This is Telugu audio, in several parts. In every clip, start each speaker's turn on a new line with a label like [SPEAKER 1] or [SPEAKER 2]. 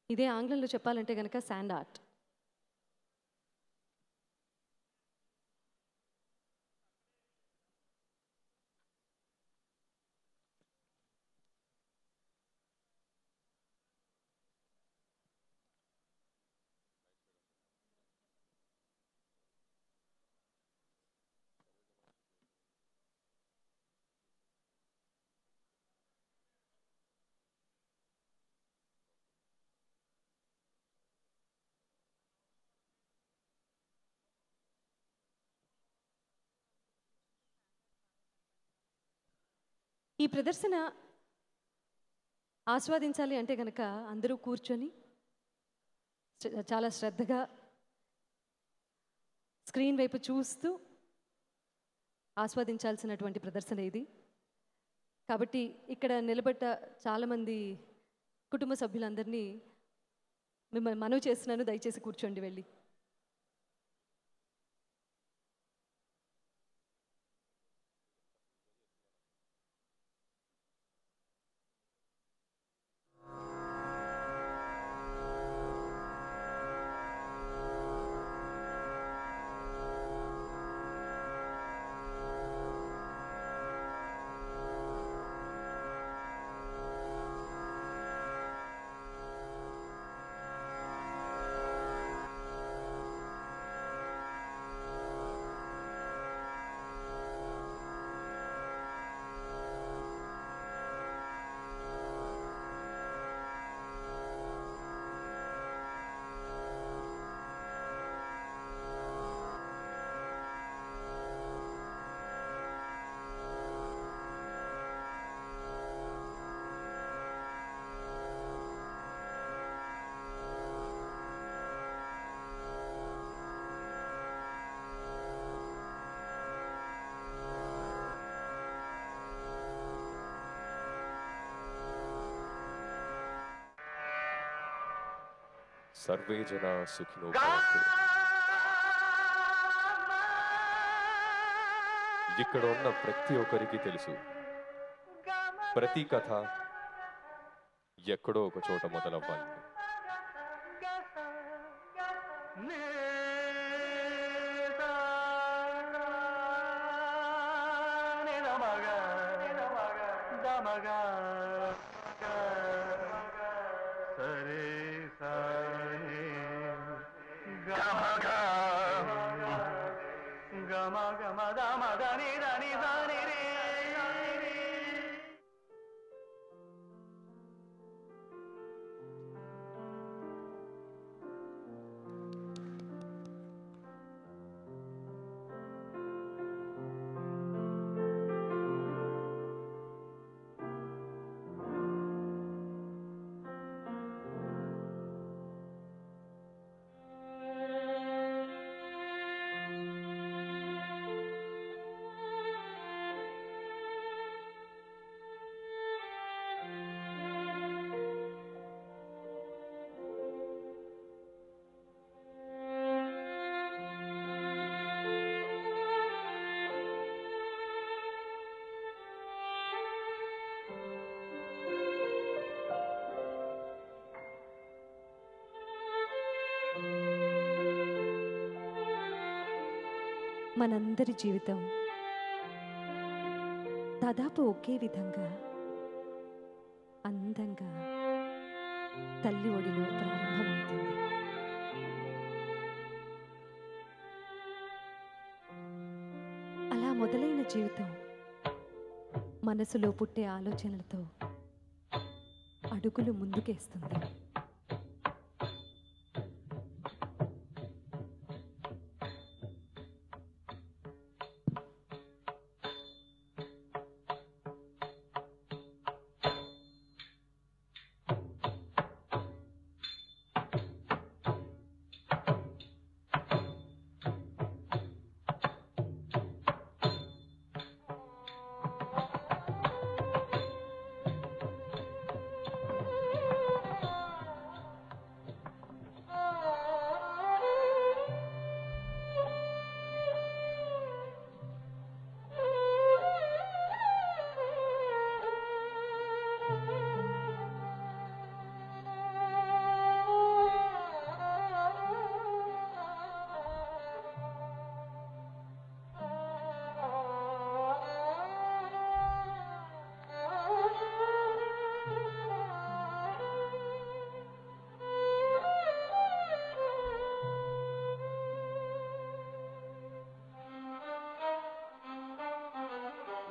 [SPEAKER 1] ఇదే ఆంగ్లంలో చెప్పాలంటే కనుక శాండ్ ఆర్ట్ ఈ ప్రదర్శన ఆస్వాదించాలి అంటే కనుక అందరూ కూర్చొని చ- చాలా శ్రద్ధగా స్క్రీన్ వైపు చూస్తూ ఆస్వాదించాల్సినటువంటి ప్రదర్శన ఇది కాబట్టి ఇక్కడ నిలబడ్డ చాలామంది కుటుంబ సభ్యులందరినీ మిమ్మల్ని మనవి చేస్తున్నాను దయచేసి కూర్చోండి వెళ్ళి
[SPEAKER 2] సర్వే జనా సుఖినో భవంతు ఇక్కడ ఉన్న ప్రతి ఒక్కరికి తెలుసు ప్రతి కథ ఎక్కడో ఒక చోట మొదలవ్వాలి
[SPEAKER 1] మనందరి జీవితం దాదాపు ఒకే విధంగా అందంగా తల్లి ఒడిలో ప్రారంభమవుతుంది అలా మొదలైన జీవితం మనసులో పుట్టే ఆలోచనలతో అడుగులు ముందుకేస్తుంది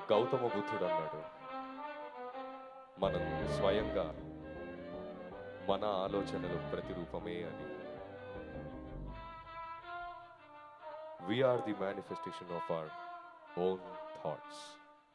[SPEAKER 2] గౌతమ బుద్ధుడు అన్నాడు మనం స్వయంగా మన ఆలోచనలు ప్రతిరూపమే అని we are the manifestation of our own thoughts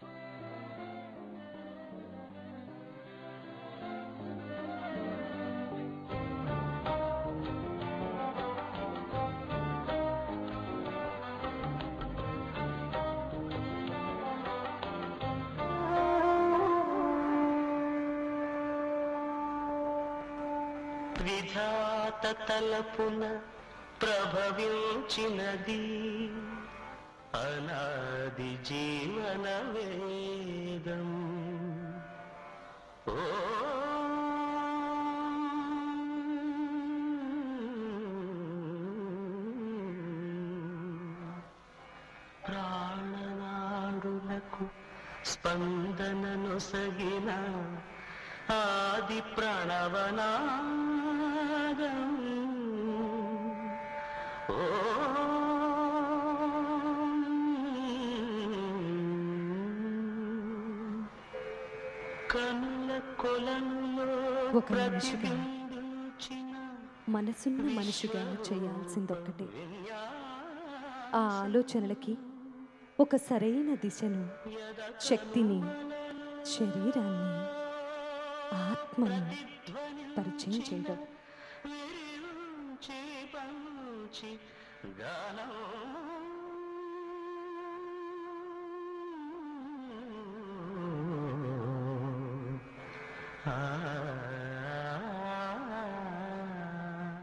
[SPEAKER 3] విధాత తలపున ప్రభవించినది అనాది జీవన వేదం ఓ ప్రాణనాడులకు స్పందనను సగిన ఆది ప్రణవనాదం ఓ కనుల కొలంలో
[SPEAKER 1] ఒక మనిషిగా
[SPEAKER 3] ప్రతిబింబించిన
[SPEAKER 1] మనసున్న మనిషిగా చేయాల్సిందొక్కటే ఆ ఆలోచనలకి ఒక సరైన దిశను శక్తిని శరీరాన్ని ఆత్మను పరిచయం చేయడం
[SPEAKER 3] విరించి పంచి గానం ఆ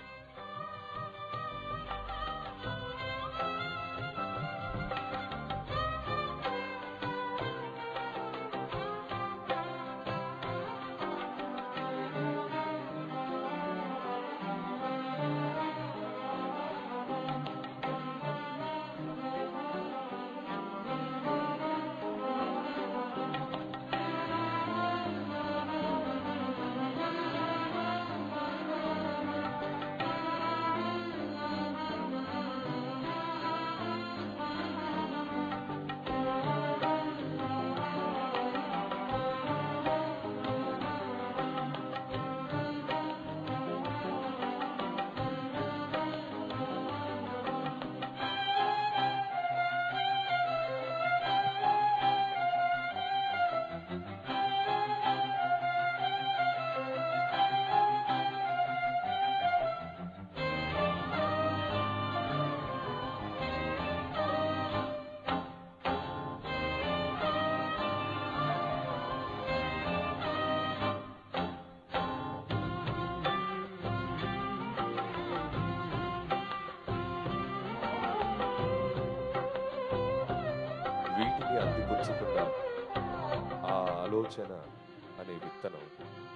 [SPEAKER 2] వీటిని అందిపుచ్చుకున్న ఆ ఆలోచన అనే విత్తనం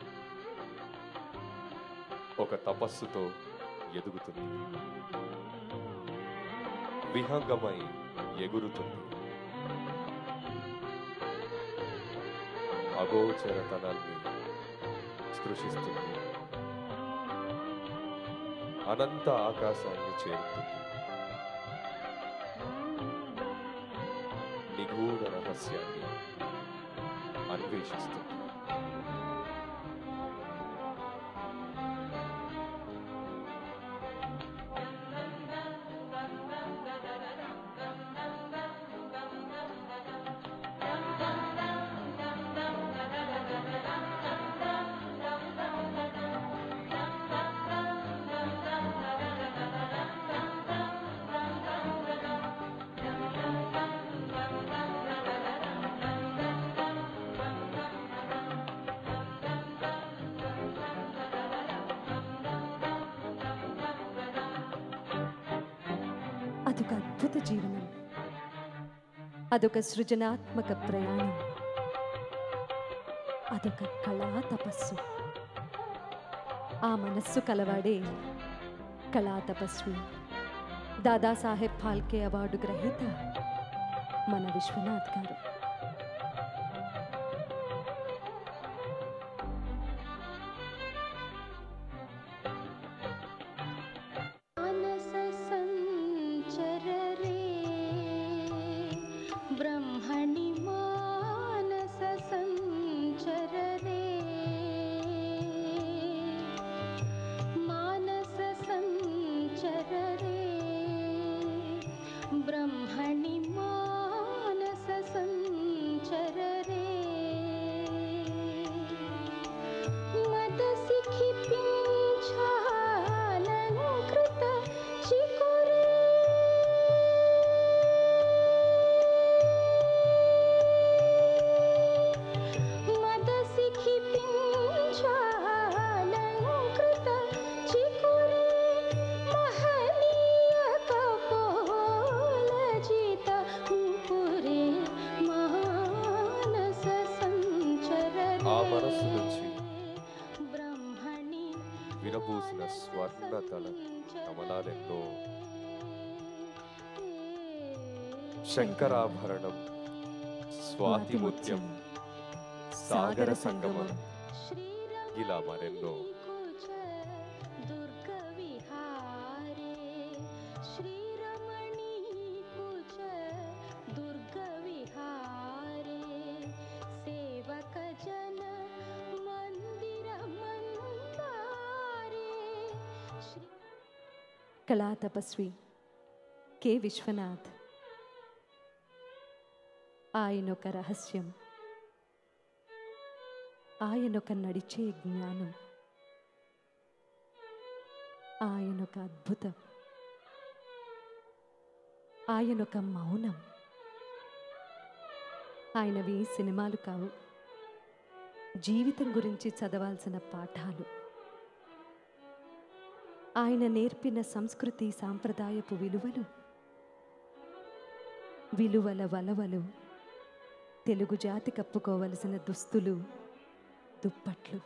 [SPEAKER 2] ఒక తపస్సుతో ఎదుగుతుంది విహంగమై ఎగురుతుంది అగోచరతనాన్ని స్పృశిస్తుంది అనంత ఆకాశాన్ని చేరుతుంది నిగూఢ రహస్యాన్ని అన్వేషిస్తుంది
[SPEAKER 1] అదొక అద్భుత జీవనం అదొక సృజనాత్మక ప్రయాణం అదొక కళా తపస్సు ఆ మనస్సు కలవాడే కళా తపస్వి దాదాసాహెబ్ ఫాల్కే అవార్డు గ్రహీత మన విశ్వనాథ్ గారు
[SPEAKER 4] मानस संचर रे ब्रह्मणि मा
[SPEAKER 2] ఆ మనస్సు నుంచి
[SPEAKER 4] బ్రహ్మణి
[SPEAKER 2] విరబూసిన స్వర్ణతల కమలాలెన్నో శంకరాభరణం స్వాతి ముత్యం సాగర సంగమం ఇలా మరెన్నో
[SPEAKER 4] దుర్గ విహారే శ్రీరమణి కుచ దుర్గ విహారే సేవక జన మందిర మందారే శ్రీ
[SPEAKER 1] కళా తపస్వి కె విశ్వనాథ్ ఆయనొక రహస్యం ఆయనొక నడిచే జ్ఞానం ఆయనొక అద్భుతం ఆయనొక మౌనం ఆయనవి సినిమాలు కావు జీవితం గురించి చదవాల్సిన పాఠాలు ఆయన నేర్పిన సంస్కృతి సాంప్రదాయపు విలువలు విలువల వలవలు తెలుగు జాతి కప్పుకోవలసిన దుస్తులు దుప్పట్లు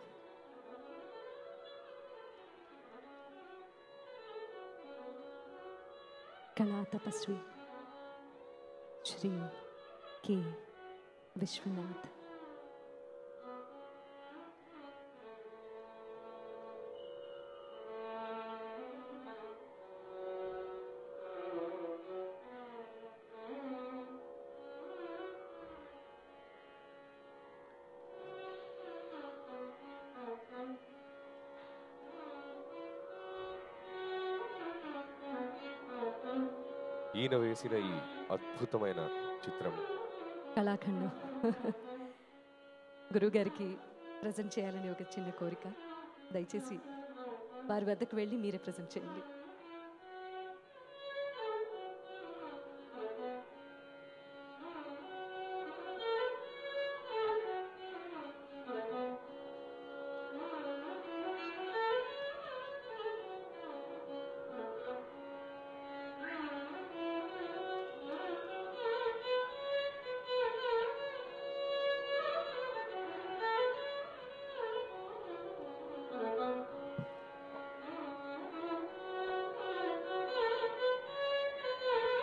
[SPEAKER 1] కళా తపస్వి శ్రీ కె విశ్వనాథ్
[SPEAKER 2] ఈయన వేసిన ఈ అద్భుతమైన చిత్రం
[SPEAKER 1] కళాఖండం గురువుగారికి ప్రజెంట్ చేయాలని ఒక చిన్న కోరిక దయచేసి వారి వద్దకు వెళ్ళి మీరే ప్రజెంట్ చేయండి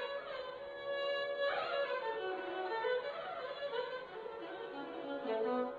[SPEAKER 4] Thank you.